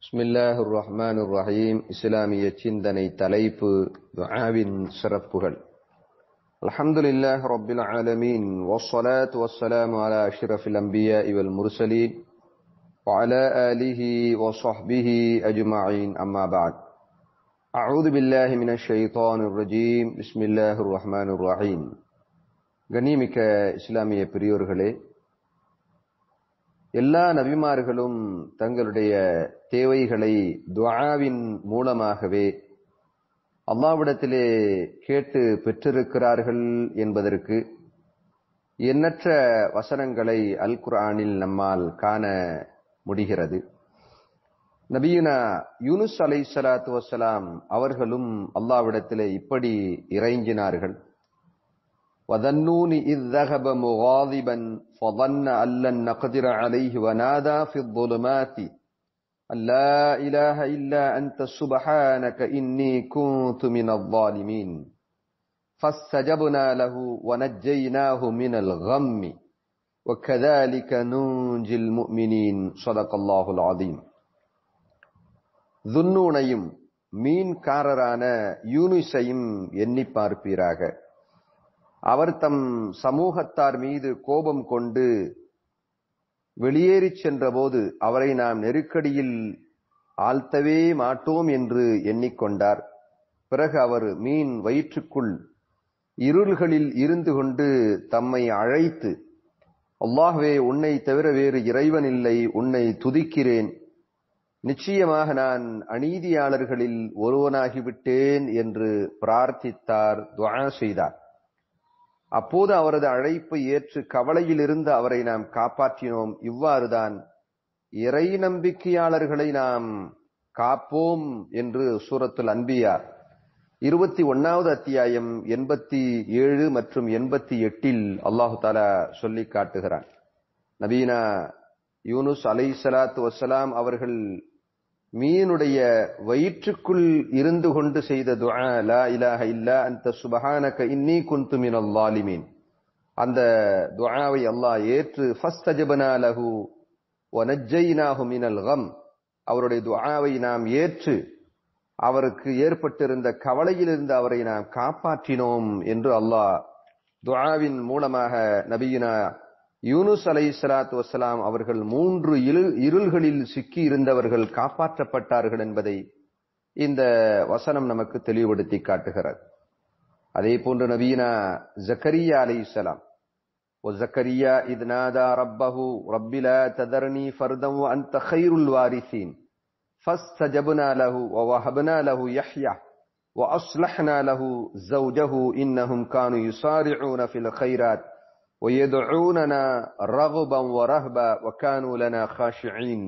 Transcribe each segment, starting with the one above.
பிஸ்மில்லாஹிர் ரஹ்மானிர் ரஹீம் இஸ்லாமிய சிந்தனை தலைப்பு துஆவின் சிறப்புகள் அல்ஹம்துலில்லாஹி ரப்பில் ஆலமீன் வஸ்ஸலாத்து வஸ்ஸலாமு அலா அஷ்ரஃபில் அன்பியாஇ வல் முர்சலீன் وعلى آله وصحبه أجمعين أما بعد أعوذ بالله من الشيطان الرجيم بسم الله الرحمن الرحيم கண்ணியமிக்க இஸ்லாமிய பெரியோர்களே எல்லா நபிமார்களும் தங்களுடைய தேவைகளை துஆவின் மூலமாகவே அல்லாவிடத்திலே கேட்டு பெற்றிருக்கிறார்கள் என்பதற்கு எண்ணற்ற வசனங்களை அல் குர்ஆனில் நம்மால் காண முடிகிறது நபியுனா யூனுஸ் அலை சலாத்து வசலாம் அவர்களும் அல்லாவிடத்திலே இப்படி இறைஞ்சினார்கள் وذنون إذ ذهب مغاضبا فظن أن لن نقدر عليه ونادى في الظلمات أن لا إله إلا أنت سبحانك إني كنت من الظالمين فاستجبنا له ونجيناه من الغم وكذلك ننجي المؤمنين صدق الله العظيم துன்னூனையும் மீன்காரரான யூனிஸையும் எண்ணி பார்ப்பீராக அவர் தம் சமூகத்தார் மீது கோபம் கொண்டு வெளியேறிச் சென்றபோது அவரை நாம் நெருக்கடியில் ஆழ்த்தவே மாட்டோம் என்று எண்ணிக்கொண்டார் பிறகு அவர் மீன் வயிற்றுக்குள் இருள்களில் இருந்து கொண்டு தம்மை அழைத்து அல்லாஹ்வே உன்னை தவிர வேறு இறைவன் இல்லை உன்னை துதிக்கிறேன் நிச்சயமாக நான் அநீதியாளர்களில் ஒருவனாகிவிட்டேன் என்று பிரார்த்தித்தார் துவா செய்தார் அப்போது அவரது அழைப்பை ஏற்று கவலையில் இருந்து அவரை நாம் காப்பாற்றினோம் இவ்வாறுதான் இறை நம்பிக்கையாளர்களை நாம் காப்போம் என்று சூரத்துல் அன்பியா இருபத்தி ஒன்னாவது அத்தியாயம் எண்பத்தி ஏழு மற்றும் எண்பத்தி எட்டில் அல்லாஹு தாலா சொல்லி காட்டுகிறான் நபீனா யூனுஸ் அலை சலாத்து வசலாம் அவர்கள் மீனுடைய வயிற்றுக்குள் இருந்து கொண்டு செய்த துஆ லா இலாஹ இல்லா அந்த சுபஹானக இன்னி குந்து மினல் லாலிமீன் அந்த துஆவை அல்லாஹ் ஏற்று ஃபஸ்தஜபனா லஹு வனஜ்ஜைனாஹு மினல் கம் அவருடைய துஆவை நாம் ஏற்று அவருக்கு ஏற்பட்டிருந்த கவலையிலிருந்து அவரை நாம் காப்பாற்றினோம் என்று அல்லாஹ் துஆவின் மூலமாக நபியினா யூனுஸ் அலை சலாத்து வசலாம் அவர்கள் மூன்று இருள்களில் சிக்கி இருந்தவர்கள் காப்பாற்றப்பட்டார்கள் என்பதை இந்த வசனம் நமக்கு தெளிவுபடுத்தி காட்டுகிறது அதே போன்று நபீனா ஜக்கரியா அலை சலாம் وزكريا إذ نادى ربه رب لا تذرني فردا وأنت خير الوارثين فاستجبنا له ووهبنا له يحيى وأصلحنا له زوجه إنهم كانوا يسارعون في الخيرات ويدعوننا رغبا ورهبا وكانوا لنا خاشعين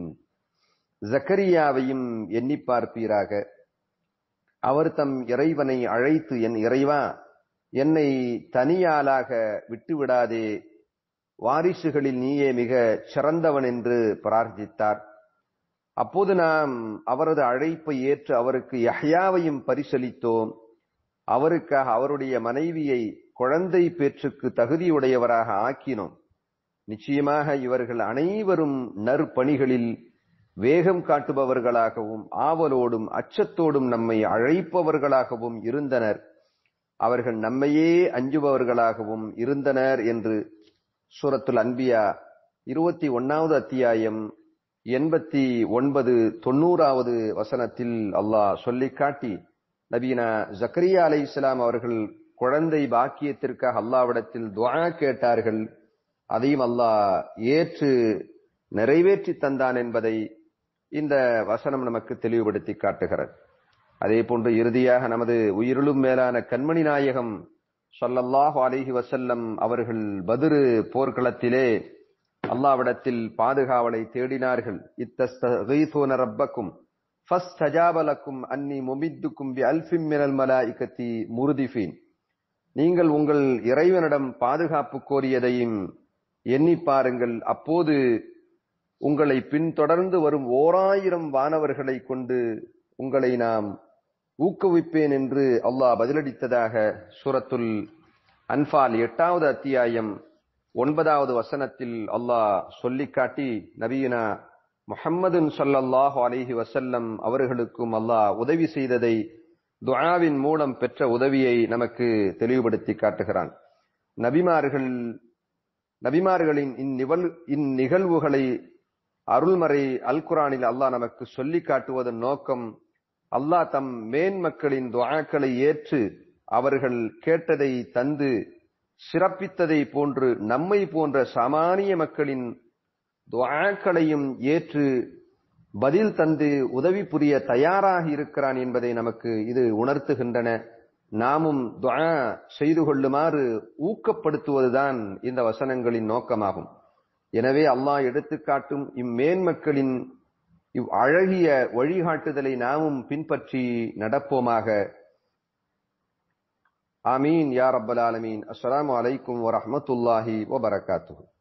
ஜக்கரியாவையும் எண்ணி பார்ப்பீராக அவர் தம் இறைவனை அழைத்து என் இறைவா என்னை தனியாளாக விட்டுவிடாதே வாரிசுகளில் நீயே மிக சிறந்தவன் என்று பிரார்த்தித்தார் அப்போது நாம் அவரது அழைப்பை ஏற்று அவருக்கு யஹ்யாவையும் பரிசளித்தோம் அவருக்காக அவருடைய மனைவியை குழந்தை பேற்றுக்கு தகுதியுடையவராக ஆக்கினோம் நிச்சயமாக இவர்கள் அனைவரும் நற்பணிகளில் வேகம் காட்டுபவர்களாகவும் ஆவலோடும் அச்சத்தோடும் நம்மை அழைப்பவர்களாகவும் இருந்தனர் அவர்கள் நம்மையே அஞ்சுபவர்களாகவும் இருந்தனர் என்று சூரத்துல் அன்பியா இருபத்தி ஒன்னாவது அத்தியாயம் எண்பத்தி ஒன்பது தொண்ணூறாவது வசனத்தில் அல்லாஹ் சொல்லி காட்டி நபீனா ஜக்கரியா அலை இஸ்லாம் அவர்கள் குழந்தை பாக்கியத்திற்காக அல்லாவிடத்தில் துவா கேட்டார்கள் அதையும் அல்லாஹ் ஏற்று நிறைவேற்றி தந்தான் என்பதை இந்த வசனம் நமக்கு தெளிவுபடுத்தி காட்டுகிறது அதே போன்று இறுதியாக நமது உயிரிலும் மேலான கண்மணி நாயகம் சொல்லல்லாஹு அலிஹி வசல்லம் அவர்கள் பதிரு போர்க்களத்திலே அல்லாவிடத்தில் பாதுகாவலை தேடினார்கள் இத்தஸ்தீசூன ரப்பக்கும் ஃபஸ்தஜாபலக்கும் அன்னி முமித்துக்கும் பி அல்ஃபிம் மினல் மலாயிகத்தி முருதிஃபீன் நீங்கள் உங்கள் இறைவனிடம் பாதுகாப்பு கோரியதையும் எண்ணி பாருங்கள் அப்போது உங்களை பின்தொடர்ந்து வரும் ஓராயிரம் வானவர்களை கொண்டு உங்களை நாம் ஊக்குவிப்பேன் என்று அல்லாஹ் பதிலளித்ததாக சூரத்துல் அன்பால் எட்டாவது அத்தியாயம் ஒன்பதாவது வசனத்தில் அல்லாஹ் சொல்லி காட்டி நபியினா முஹம்மதுன் ஸல்லல்லாஹு அலைஹி வஸல்லம் அவர்களுக்கும் அல்லாஹ் உதவி செய்ததை துஆவின் மூலம் பெற்ற உதவியை நமக்கு தெளிவுபடுத்தி காட்டுகிறான் நபிமார்கள் நபிமார்களின் இந்நிவல் இந்நிகழ்வுகளை அருள்மறை அல் குரானில் அல்லாஹ் நமக்கு சொல்லி காட்டுவதன் நோக்கம் அல்லாஹ் தம் மேன்மக்களின் துஆக்களை ஏற்று அவர்கள் கேட்டதை தந்து சிறப்பித்ததை போன்று நம்மை போன்ற சாமானிய மக்களின் துஆக்களையும் ஏற்று பதில் தந்து உதவி புரிய தயாராக இருக்கிறான் என்பதை நமக்கு இது உணர்த்துகின்றன நாமும் துஆ செய்து கொள்ளுமாறு ஊக்கப்படுத்துவதுதான் இந்த வசனங்களின் நோக்கமாகும் எனவே அல்லாஹ் எடுத்துக்காட்டும் இம்மேன்மக்களின் இவ் அழகிய வழிகாட்டுதலை நாமும் பின்பற்றி நடப்போமாக ஆமீன் யா ரப்பல் ஆலமீன் அஸ்ஸலாமு அலைக்கும் வரஹ்மத்துல்லாஹி வபரகாத்துஹு